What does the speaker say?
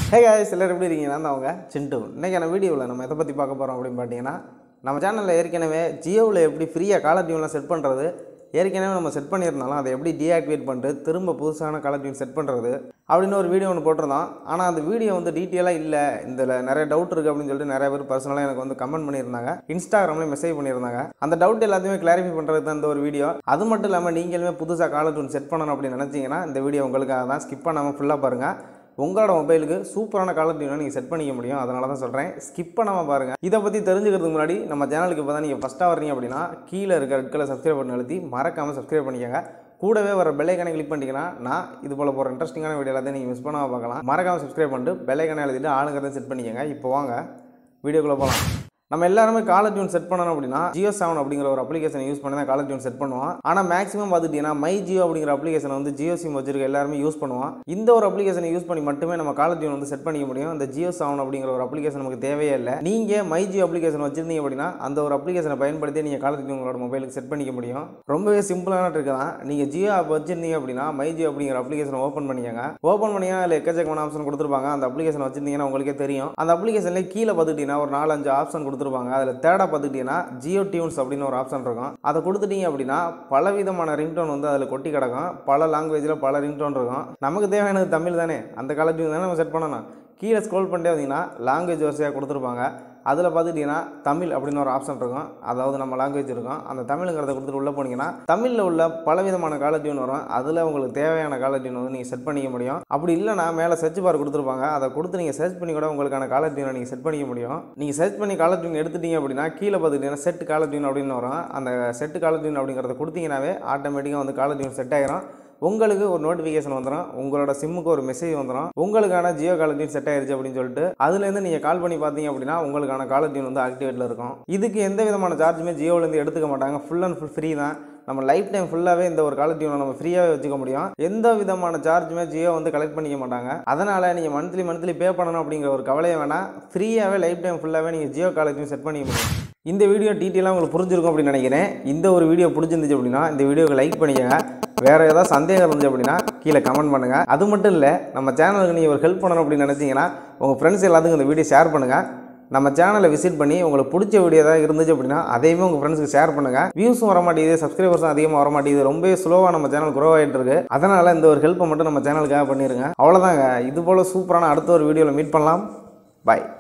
ஹே guys எல்லாரும் எப்படி இருக்கீங்க நான் தான் அவங்க சிண்டு இன்றைக்கான வீடியோவில் நம்ம எதை பற்றி பார்க்க போகிறோம் அப்படின்னு பார்த்தீங்கன்னா நம்ம சேனலில் ஏற்கனவே ஜியோவில் எப்படி ஃப்ரீயாக காலர் டியூன்லாம் செட் பண்ணுறது ஏற்கனவே நம்ம செட் பண்ணியிருந்தாலும் அதை எப்படி டீஆக்டிவேட் பண்ணிட்டு திரும்ப புதுசான காலர் டியூன் செட் பண்ணுறது அப்படின்னு ஒரு வீடியோ ஒன்று போட்டிருந்தோம் ஆனால் அந்த வீடியோ வந்து டீட்டெயிலாக இல்லை இதில் நிறைய டவுட் இருக்குது அப்படின்னு சொல்லிட்டு நிறைய பேர் பர்சனலாக எனக்கு வந்து கமெண்ட் பண்ணியிருந்தாங்க இன்ஸ்டாகிராம்லேயும் மெசேஜ் பண்ணியிருந்தாங்க அந்த டவுட் எல்லாத்தையுமே கிளாரிஃபை பண்ணுறது தான் இந்த ஒரு வீடியோ அது மட்டும் இல்லாமல் நீங்களுமே புதுசாக காலர் டியூன் செட் பண்ணணும் அப்படின்னு நினச்சிங்கன்னா இந்த வீடியோ உங்களுக்காக தான் ஸ்கிப் பண்ணாமல் ஃபுல்லாக பாருங்கள் உங்களோட மொபைலுக்கு சூப்பரான காலர் டியூனை நீங்கள் செட் பண்ணிக்க முடியும் அதனால தான் சொல்கிறேன் ஸ்கிப் பண்ணாமல் பாருங்கள் இதை பற்றி தெரிஞ்சுக்கிறதுக்கு முன்னாடி நம்ம சேனலுக்கு இப்போ தான் நீங்கள் ஃபஸ்ட்டாக வரீங்க அப்படின்னா கீழே இருக்க ரெட் கலர் சப்ஸ்கிரைப் பண்ணி அழுத்தி மறக்காமல் சப்ஸ்கிரைப் பண்ணிக்கோங்க கூடவே வர பெல்லைக்கானை கிளிக் பண்ணிட்டீங்கன்னா நான் இது போல் போகிற இன்ட்ரெஸ்டிங்கான வீடியோ எல்லாத்தையும் நீங்கள் மிஸ் பண்ணாமல் பார்க்கலாம் மறக்காமல் சப்ஸ்கிரைப் பண்ணிட்டு பெல்லைக்கானை எழுதிட்டு ஆளுங்கிறத செட் பண்ணிக்கோங்க இப்போ வாங்க வீடியோக்குள்ளே போகலாம் நம்ம எல்லாருமே காலர் டியூன் செட் பண்ணணும் அப்படின்னா ஜியோ செவன் அப்படிங்கிற ஒரு அப்ளிகேஷன் யூஸ் பண்ணி தான் காலர் டியூன் செட் பண்ணுவோம் ஆனால் மேக்ஸிமம் பார்த்துட்டீங்கன்னா மை ஜியோ அப்படிங்கிற அப்ளிகேஷனை வந்து ஜியோ சிம் வச்சிருக்க எல்லாருமே யூஸ் பண்ணுவோம் இந்த ஒரு அப்ளிகேஷனை யூஸ் பண்ணி மட்டுமே நம்ம காலர் டியூன் வந்து செட் பண்ணிக்க முடியும் இந்த ஜியோ செவன் அப்படிங்கிற ஒரு அப்ளிகேஷன் நமக்கு தேவையே இல்லை நீங்கள் மை ஜியோ அப்ளிகேஷன் வச்சிருந்தீங்க அப்படின்னா அந்த ஒரு அப்ளிகேஷனை பயன்படுத்தி நீங்கள் காலர் டியூன் உங்களோட மொபைலுக்கு செட் பண்ணிக்க முடியும் ரொம்பவே சிம்பிளான ட்ரிக் தான் நீங்கள் ஜியோ ஆப் வச்சிருந்தீங்க அப்படின்னா மை ஜியோ அப்படிங்கிற அப்ளிகேஷனை ஓப்பன் பண்ணிக்கங்க ஓப்பன் பண்ணிங்கன்னா அதில் எக்கச்சக்கமான ஆப்ஷன் கொடுத்துருப்பாங்க அந்த அப்ளிகேஷன் வச்சிருந்தீங்கன்னா உங்களுக்கே தெரியும் அந்த அப்ளிகேஷன்லேயே கீழே பார்த்துக்கிட்டீங்கன்னா ஒரு நாலஞ்சு ஆப்ஷன் கொடுத்துருப்பாங்க அதில் தேர்டாக பார்த்துக்கிட்டீங்கன்னா ஜியோ டியூன்ஸ் அப்படின்னு ஒரு ஆப்ஷன் இருக்கும் அதை கொடுத்துட்டீங்க அப்படின்னா பல விதமான ரிங்டோன் வந்து அதில் கொட்டி கிடக்கும் பல லாங்குவேஜில் பல ரிங்டோன் இருக்கும் நமக்கு தேவையானது தமிழ் தானே அந்த காலர் டியூன் தானே நம்ம செட் பண்ணணும் கீழே ஸ்க்ரோல் பண்ணிட்டே வந்தீங்கன்னா லாங்குவேஜ் வரிசையாக கொடுத்துருப்பாங்க அதில் பார்த்துக்கிட்டிங்கன்னா தமிழ் அப்படின்னு ஒரு ஆப்ஷன் இருக்கும் அதாவது நம்ம லாங்குவேஜ் இருக்கும் அந்த தமிழுங்கிறத கொடுத்துட்டு உள்ளே போனீங்கன்னா தமிழில் உள்ள பலவிதமான காலர் டியூன் வரும் அதில் உங்களுக்கு தேவையான காலர் டியூன் வந்து நீங்கள் செட் பண்ணிக்க முடியும் அப்படி இல்லைனா மேலே சர்ச் பார் கொடுத்துருப்பாங்க அதை கொடுத்து நீங்கள் சர்ச் பண்ணி கூட உங்களுக்கான காலர் டியூனை நீங்கள் செட் பண்ணிக்க முடியும் நீங்கள் சர்ச் பண்ணி காலர் டியூன் எடுத்துட்டீங்க அப்படின்னா கீழே பார்த்துக்கிட்டீங்கன்னா செட் காலர் டியூன் அப்படின்னு வரும் அந்த செட் காலர் டியூன் அப்படிங்கிறத கொடுத்தீங்கன்னாவே ஆட்டோமேட்டிக்காக வந்து காலர் டியூன் செட் ஆகிரும் உங்களுக்கு ஒரு நோட்டிஃபிகேஷன் வந்துடும் உங்களோட சிம்முக்கு ஒரு மெசேஜ் வந்துடும் உங்களுக்கான ஜியோ காலர் டியூன் செட் ஆயிருச்சு அப்படின்னு சொல்லிட்டு அதுலேருந்து நீங்கள் கால் பண்ணி பார்த்தீங்க அப்படின்னா உங்களுக்கான காலர் டியூன் வந்து ஆக்டிவேட்டில் இருக்கும் இதுக்கு எந்த விதமான சார்ஜுமே ஜியோலேருந்து எடுத்துக்க மாட்டாங்க ஃபுல் அண்ட் ஃபுல் ஃப்ரீ தான் நம்ம லைஃப் டைம் ஃபுல்லாகவே இந்த ஒரு காலர் டியூனை நம்ம ஃப்ரீயாகவே வச்சுக்க முடியும் எந்த விதமான சார்ஜுமே ஜியோ வந்து கலெக்ட் பண்ணிக்க மாட்டாங்க அதனால் நீங்கள் மந்த்லி மந்த்லி பே பண்ணணும் அப்படிங்கிற ஒரு கவலையை வேணால் ஃப்ரீயாகவே லைஃப் டைம் ஃபுல்லாகவே நீங்கள் ஜியோ காலர் டியூன் செட் பண்ணிக்க முடியும் இந்த வீடியோ டீட்டெயிலாக உங்களுக்கு புரிஞ்சிருக்கும் அப்படின்னு நினைக்கிறேன் இந்த ஒரு வீடியோ பிடிச்சிருந்துச்சு அப்படின்னா இந்த வீடியோக்கு லைக் பண்ணிக்கோங்க வேறு ஏதாவது சந்தேகம் இருந்துச்சு அப்படின்னா கீழே கமெண்ட் பண்ணுங்கள் அது மட்டும் இல்லை நம்ம சேனலுக்கு நீங்கள் ஒரு ஹெல்ப் பண்ணணும் அப்படின்னு நினச்சிங்கன்னா உங்கள் ஃப்ரெண்ட்ஸ் எல்லாத்துக்கும் இந்த வீடியோ ஷேர் பண்ணுங்கள் நம்ம சேனலை விசிட் பண்ணி உங்களுக்கு பிடிச்ச வீடியோ ஏதாவது இருந்துச்சு அப்படின்னா அதையுமே உங்கள் ஃப்ரெண்ட்ஸ்க்கு ஷேர் பண்ணுங்கள் வியூஸும் வர மாட்டேங்குது சப்ஸ்கிரைபர்ஸும் அதிகமாக வர மாட்டேங்குது ரொம்ப ஸ்லோவாக நம்ம சேனல் க்ரோ ஆகிட்டு இருக்கு அதனால் இந்த ஒரு ஹெல்ப்பை மட்டும் நம்ம சேனலுக்காக பண்ணிடுங்க அவ்வளோதாங்க இது போல் சூப்பரான அடுத்த ஒரு வீடியோவில் மீட் பண்ணலாம் பாய்